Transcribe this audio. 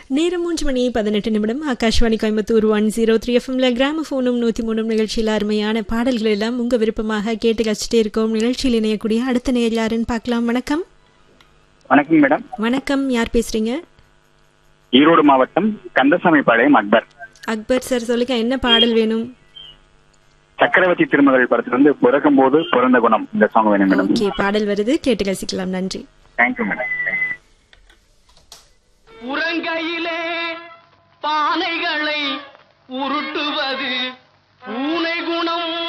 நேரம் மூன்று மணி பதினெட்டு நிமிடம் Akashvani Coimbatore one zero three எஃப்எம்ல கிராம ஃபோனும் நூற்றி மூணும் நிகழ்ச்சியில் அருமையான பாடல்கள் எல்லாம் உங்க விருப்பமாக கேட்டு கழிச்சிட்டே இருக்கோம் நிகழ்ச்சியில் இணையக்கூடிய அடுத்த நேர் யாருன்னு பார்க்கலாம் வணக்கம் வணக்கம் மேடம் வணக்கம் யார் பேசுறீங்க ஈரோடு மாவட்டம் கந்தசாமி பாளையம் அக்பர் அக்பர் சார் சொல்லுங்க என்ன பாடல் வேணும் சக்கரவர்த்தி திருமகள் படத்துல இருந்து பிறக்கும் போது பிறந்த குணம் இந்த சாங் வேணும் மேடம் ஓகே பாடல் வருது கேட்டு ரசிக்கலாம் நன்றி தேங்க்யூ மேடம் உறங்கையிலே பானைகளை உருட்டுவது பூனை குணம்